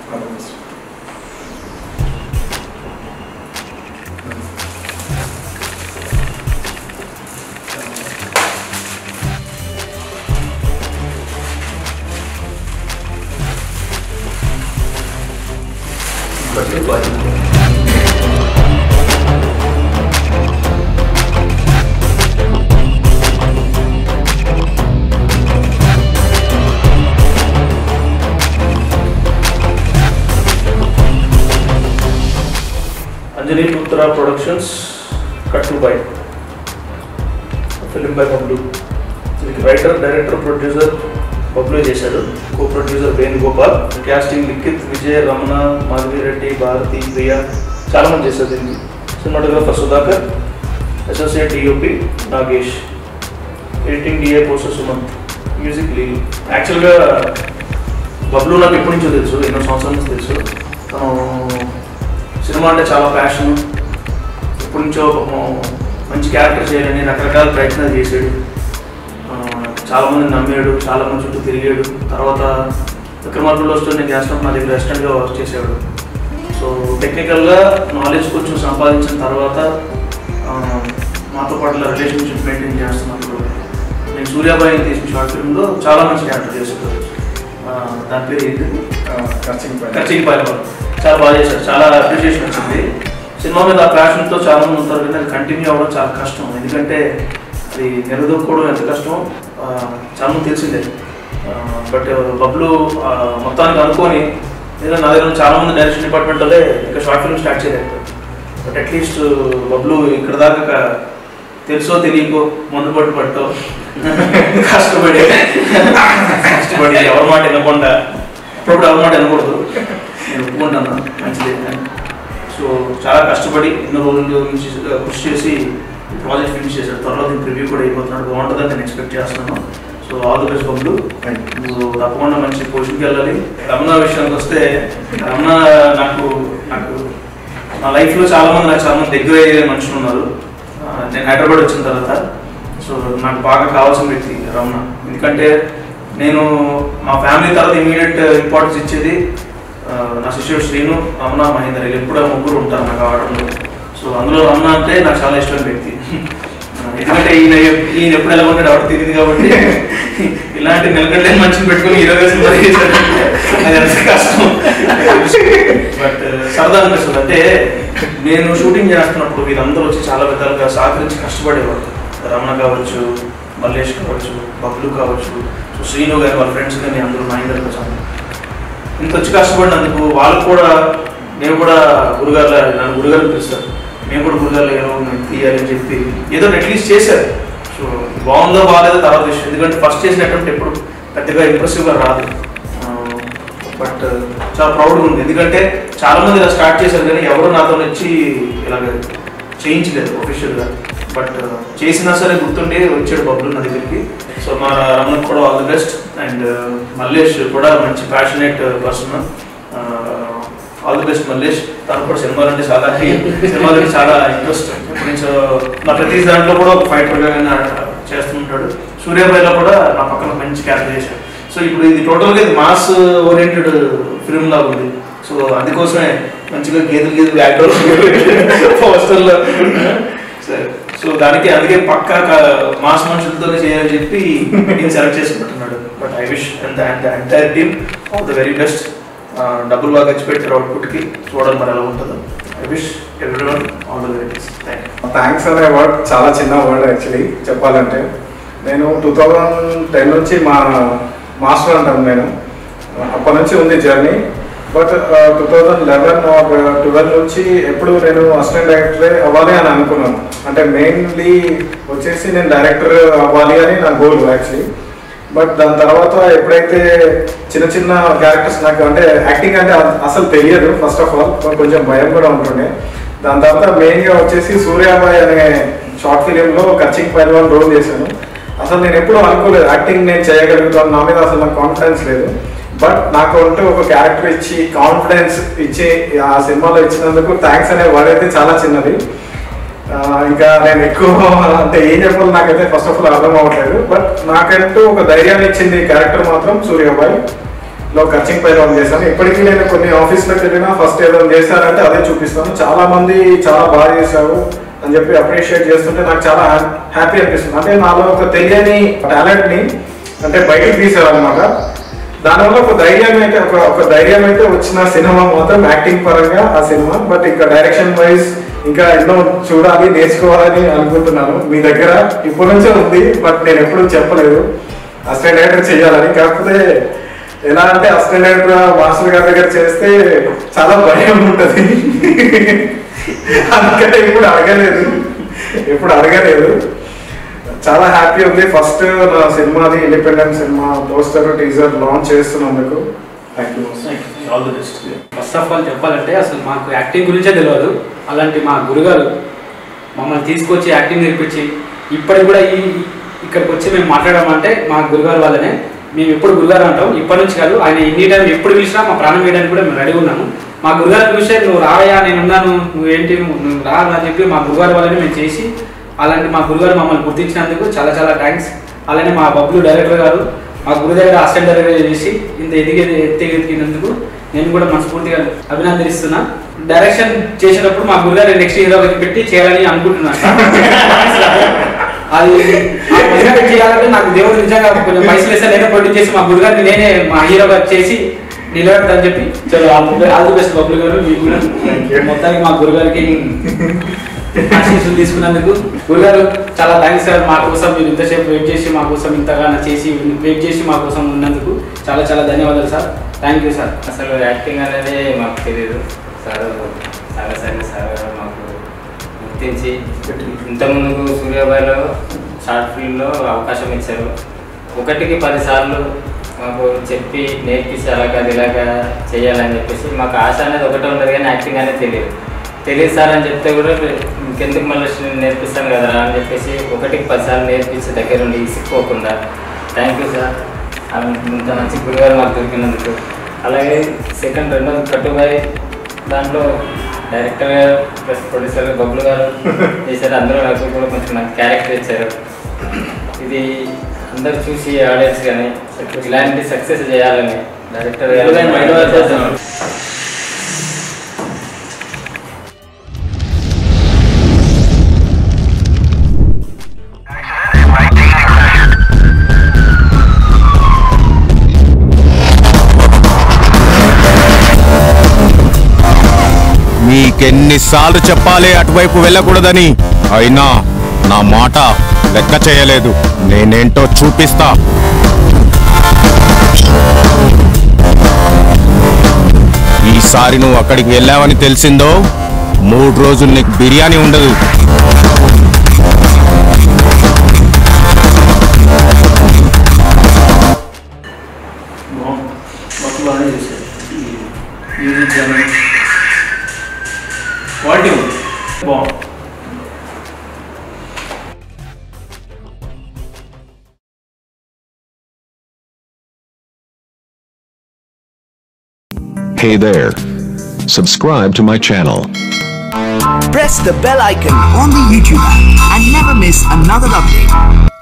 బట్టి బాధ్యత అంజనీ పుత్ర ప్రొడక్షన్స్ కట్టు బై ఫిలిం బై బబ్లు దీనికి రైటర్ డైరెక్టర్ ప్రొడ్యూసర్ బబ్లు చేశాడు co producer Venugopal casting Likhith Vijay Ramana Madhavi Reddy Bharathi Priya చాలా మంది చేశారు దీనికి cinematographer Sudhakar associate DOP Nagesh editing D A Posa Sumanth music Leelu యాక్చువల్గా బబ్లు నాకు ఎప్పటి నుంచో తెలుసు ఎన్నో సంవత్సరాల నుంచి తెలుసు తను సినిమా అంటే చాలా ప్యాషన్ ఎప్పటి నుంచో పాపం మంచి క్యారెక్టర్ చేయాలని రకరకాల ప్రయత్నాలు చేశాడు ఆ, చాలా మంది నమ్మాడు చాలా మంది చుట్టూ తిరిగాడు తర్వాత విక్రమార్కుల్లో వస్తున్న గ్యాస్ నా దగ్గర రెస్టారెంట్గా వర్క్ చేసేవాడు సో టెక్నికల్గా నాలెడ్జ్ కొంచెం సంపాదించిన తర్వాత ఆ, మాతో పాటు రిలేషన్షిప్ మెయింటైన్ చేస్తున్నప్పుడు నేను సూర్యాబాయిని తీసిన షార్ట్ ఫిల్మ్లో చాలా మంచి క్యారెక్టర్ చేశాడు ఆ, దాని పేరు ఏంటి ఖర్చుకి పైన చాలా బాగా చేశారు చాలా అప్రిషియేషన్ వచ్చింది సినిమా మీద ఆ ప్యాషన్తో చాలా మంది ఉంటారు కానీ అది కంటిన్యూ అవ్వడం చాలా కష్టం ఎందుకంటే అది నిలదొక్కుకోవడం ఎంత కష్టం ఆ, చాలా మంది తెలిసిందే బట్ బబ్లు ఆ, మొత్తానికి అనుకొని లేదా నా దగ్గర చాలా మంది డైరెక్షన్ డిపార్ట్మెంట్ వాళ్ళే ఇంకా షార్ట్ ఫిల్మ్ స్టార్ట్ చేయలేదు బట్ అట్లీస్ట్ బబ్లు ఇక్కడ దాకా క- తెలుసో తెలియకో మందు పట్టు పట్టో కష్టపడి కష్టపడి ఎవరి మాట వినకుండా అప్పుడప్పుడు ఎవరి మాట వినకూడదు నేను ఒప్పుకుంటాను మంచిది సో చాలా కష్టపడి ఎన్నో రోజుల నుంచి కృషి చేసి ఈ ప్రాజెక్ట్ ఫినిష్ చేశాడు త్వరలో దీనికి రివ్యూ కూడా అయిపోతున్నాడు బాగుంటుందని నేను ఎక్స్పెక్ట్ చేస్తున్నాను so all the best Bablu నువ్వు తప్పకుండా మంచి పొజిషన్కి వెళ్ళాలి రమణ విషయానికి వస్తే రమణ నాకు నాకు నా లైఫ్లో చాలా మంది నాకు చాలా మంది దగ్గర అయ్యే మనుషులు ఉన్నారు ఆ, నేను హైదరాబాద్ వచ్చిన తర్వాత సో నాకు బాగా కావాల్సిన వ్యక్తి రమణ ఎందుకంటే నేను మా ఫ్యామిలీ తర్వాత ఇమీడియట్ ఇంపార్టెన్స్ ఇచ్చేది ఆ, నా శిష్యుడు శ్రీను రమణ మహేందర్ వీళ్ళు ఎప్పుడూ ముగ్గురు ఉంటారు నాకు ఆడడంలో సో అందులో రమణ అంటే నాకు చాలా ఇష్టమైన వ్యక్తి ఆ, ఎందుకంటే ఈయన ఎప్- ఈయన ఎప్పుడు ఎలా ఉంటాడు ఎవరు తెలియదు కాబట్టి ఇలాంటి నిలకడలేని మనిషిని పెట్టుకుని ఇరవై వేలు మరి చేశాడంటే అది ఎంత కష్టం బట్ సరదా అనిపిస్తుంది అంటే నేను షూటింగ్ చేస్తున్నప్పుడు వీళ్ళందరూ వచ్చి చాలా విధాలుగా సహకరించి కష్టపడేవారు రమణ కావచ్చు మల్లేష్ కావచ్చు బబ్లు కావచ్చు సో శ్రీను గారు వాళ్ళ ఫ్రెండ్స్ కానీ అందరూ మహేందర్ కోసం ఇంత వచ్చి కష్టపడినందుకు వాళ్ళు కూడా మేము కూడా గురుగారు నన్ను గురుగారు పిలుస్తారు మేము కూడా గురుగారు ఏమో మేము తీయాలి అని చెప్పి ఏదో అట్లీస్ట్ చేశారు సో బాగుందో బాగాలేదో తర్వాత విషయం ఎందుకంటే ఫస్ట్ చేసిన అటెంప్ట్ ఎప్పుడు పెద్దగా ఇంప్రెసివ్గా రాదు బట్ చాలా ప్రౌడ్గా ఉంది ఎందుకంటే చాలా మంది ఇలా స్టార్ట్ చేశారు కానీ ఎవరు నాతో వచ్చి ఇలాగ చేయించలేదు ఒఫిషియల్గా బట్ చేసినా సరే గుర్తుండి వచ్చాడు బబ్బులు నా దగ్గరికి సో మా రమణకు కూడా all the best and Mallesh కూడా మంచి passionate person all the best Mallesh తను కూడా సినిమాలు అంటే చాలా సినిమాలు చాలా ఇంట్రెస్ట్ ఎప్పటి నుంచో నా ప్రతి దాంట్లో కూడా ఒక ఫైటర్గా చేస్తుంటాడు సూర్యాబాయిలో కూడా నా పక్కన మంచి క్యారెక్టర్ చేశాడు సో ఇప్పుడు ఇది టోటల్గా ఇది మాస్ ఓరియంటెడ్ ఫిల్మ్ లాగా ఉంది సో అందుకోసమే మంచిగా గేదెలు గేదెలు యాక్టర్ పోస్టర్లో సరే సో దానికి అందుకే పక్కా క- మాస్ మనుషులతోనే చేయాలని చెప్పి నేను సెలెక్ట్ చేసుకుంటున్నాడు but I wish and and entire team all the very best డబ్బులు బాగా ఖర్చు పెట్టారు అవుట్పుట్కి చూడాలి మరి ఎలా ఉంటుందో I wish everyone all the very best thank you thanks అనే వర్డ్ చాలా చిన్న వర్డ్ యాక్చువల్లీ చెప్పాలంటే నేను టూ థౌజండ్ టెన్ నుంచి మా మాస్టర్ అంటాను నేను అప్పటి నుంచి ఉంది journey but two thousand eleven twelve నుంచి ఎప్పుడు నేను అసిస్టెంట్ డైరెక్టరే అవ్వాలి అని అనుకున్నాను అంటే మెయిన్లీ వచ్చేసి నేను డైరెక్టర్ అవ్వాలి అని నా గోల్ యాక్చువల్లీ బట్ దాని తర్వాత ఎప్పుడైతే చిన్న చిన్న క్యారెక్టర్స్ నాకు అంటే యాక్టింగ్ అంటే అ- అసలు తెలియదు ఫస్ట్ ఆఫ్ ఆల్ కొంచెం భయం కూడా ఉంటుండే దాని తర్వాత మెయిన్గా వచ్చేసి సూర్యాబాయ్ అనే షార్ట్ ఫిలింలో కచ్చింగ్ పైల్వాన్ రోల్ చేశాను అసలు నేను ఎప్పుడూ అనుకోలేదు యాక్టింగ్ నేను చేయగలుగుతాను నా మీద అసలు నాకు కాన్ఫిడెన్స్ లేదు బట్ నాకు అంటూ ఒక క్యారెక్టర్ ఇచ్చి కాన్ఫిడెన్స్ ఇచ్చి ఆ సినిమాలో ఇచ్చినందుకు థ్యాంక్స్ అనే వర్డ్ అయితే చాలా చిన్నది ఆ, ఇంకా నేను ఎక్కువ అంటే ఏం చెప్పాలో నాకైతే ఫస్ట్ ఆఫ్ ఆల్ అర్థం అవ్వట్లేదు బట్ నాకంటూ ఒక ధైర్యాన్ని ఇచ్చింది క్యారెక్టర్ మాత్రం సూర్యాబాయ్ లో ఖర్చింగ్ పైలవాన్ చేశాను ఇప్పటికీ నేను కొన్ని ఆఫీస్లకు వెళ్ళినా ఫస్ట్ ఏదో చేశానంటే అదే చూపిస్తాను చాలా మంది చాలా బాగా చేశారు అని చెప్పి అప్రిషియేట్ చేస్తుంటే నాకు చాలా హ్యాపీ అనిపిస్తుంది అంటే నాలో ఒక తెలియని టాలెంట్ ని అంటే బయటకు తీసారనమాట దానివల్ల ఒక ధైర్యం అయితే ఒక ఒక ధైర్యం అయితే వచ్చిన సినిమా మాత్రం యాక్టింగ్ పరంగా ఆ సినిమా బట్ ఇంకా డైరెక్షన్ వైజ్ ఇంకా ఎన్నో చూడాలి నేర్చుకోవాలని అనుకుంటున్నాను మీ దగ్గర ఇప్పటి నుంచే ఉంది బట్ నేను ఎప్పుడు చెప్పలేదు అసిస్టెంట్ డైరెక్టర్ చేయాలని కాకపోతే ఎలా అంటే అసిస్టెంట్ డైరెక్టర్ మాస్టర్ గారి దగ్గర చేస్తే చాలా భయం ఉంటుంది అందుకని ఇప్పుడు అడగలేదు ఎప్పుడు అడగలేదు చాలా హ్యాపీ ఉంది ఫస్ట్ నా సినిమాది ఇండిపెండెంట్ సినిమా పోస్టర్ టీజర్ లాంచ్ చేస్తున్నందుకు thank you all the best first of all చెప్పాలంటే అసలు మాకు యాక్టింగ్ గురించే తెలియదు అలాంటి మా గురుగారు మమ్మల్ని తీసుకొచ్చి యాక్టింగ్ నేర్పించి ఇప్పటికి కూడా ఈ ఇక్కడికి వచ్చి మేము మాట్లాడమంటే మా గురుగారు వాళ్ళనే మేము ఎప్పుడు గురుగారు అంటాం ఇప్పటి నుంచి కాదు ఆయన ఎన్ని టైం ఎప్పుడు పిలిచినా మా ప్రాణం వేయడానికి కూడా మేము రెడీ ఉన్నాము మా గురుగారు చూసే నువ్వు రావయ్యా నేను ఉన్నాను నువ్వేంటి నువ్వు రా అని చెప్పి మా గురుగారు వాళ్ళని మేము చేసి అలాంటి మా గురుగారు మమ్మల్ని గుర్తించినందుకు చాలా చాలా థ్యాంక్స్ అలానే మా బబ్లు డైరెక్టర్ గారు మా గురు దగ్గర అసిస్టెంట్ డైరెక్టర్ చేసి ఇంత ఎదిగే ఎత్తినందుకు నేను కూడా మనస్ఫూర్తిగా అభినందనిస్తున్నా డైరెక్షన్ చేసేటప్పుడు మా గురుగారు నెక్స్ట్ హీరో పెట్టి చేయాలని అనుకుంటున్నాను అది ఆ విధంగా చేయాలంటే నాకు దేవుడు నిజంగా కొంచెం పైసలు ఇస్తే నేనే ప్రొడ్యూస్ చేసి మా గురుగారిని నేనే మా హీరోగా చేసి నిలబెడతాను చెప్పి చలో ఆల్ ది బెస్ట్ బబ్లు గారు మీకు కూడా మొత్తానికి మా గురుగారికి ఆశీస్సులు తీసుకున్నందుకు గురుగారు చాలా థ్యాంక్స్ సార్ మా కోసం మీరు ఇంతసేపు వెయిట్ చేసి మా కోసం ఇంతగా చేసి వెయిట్ చేసి మా కోసం ఉన్నందుకు చాలా చాలా ధన్యవాదాలు సార్ థ్యాంక్ యూ సార్ అసలు యాక్టింగ్ అనేది మాకు తెలియదు సార్ చాలా సరే సార్ మాకు గుర్తించి ఇంతకుముందుకు సూర్యాబాయిలో షార్ట్ ఫిల్మ్లో అవకాశం ఇచ్చారు ఒకటికి పది సార్లు మాకు చెప్పి నేర్పించి అలాగా అది ఇలాగా చేయాలని చెప్పేసి మాకు ఆశ అనేది ఒకటే ఉండదు కానీ యాక్టింగ్ అనేది తెలియదు తెలియదు సార్ అని చెప్తే కూడా ఇంకెందుకు మళ్ళీ నేర్పిస్తాను కదా అని చెప్పేసి ఒకటికి పది సార్లు నేర్పించి దగ్గర ఉండి ఇసిక్కోకుండా థ్యాంక్ యూ సార్ ఆమె ఇంత మంచి గురుగారు మాకు దొరికినందుకు అలాగే సెకండ్ రెండోది కట్టుబాయ్ దాంట్లో డైరెక్టర్ గారు ప్లస్ ప్రొడ్యూసర్ బబ్లు గారు చేశారు అందరూ నాకు కూడా కొంచెం మంచి క్యారెక్టర్ ఇచ్చారు ఇది అందరు చూసి ఆడియన్స్ కానీ ఇలాంటి సక్సెస్ చేయాలని డైరెక్టర్ గారు మీకెన్నిసార్లు చెప్పాలి అటువైపు వెళ్ళకూడదని అయినా నా మాట లెక్క చేయలేదు నేనేంటో చూపిస్తా ఈసారి నువ్వు అక్కడికి వెళ్ళావని తెలిసిందో మూడు రోజులు నీకు బిర్యానీ ఉండదు బాగుంది మొత్తం బాగానే చేశారు ఈ మ్యూజిక్ కానీ క్వాలిటీ ఉంది బాగుంది Hey there. Subscribe to my channel. press the bell icon on the YouTube app and never miss another update.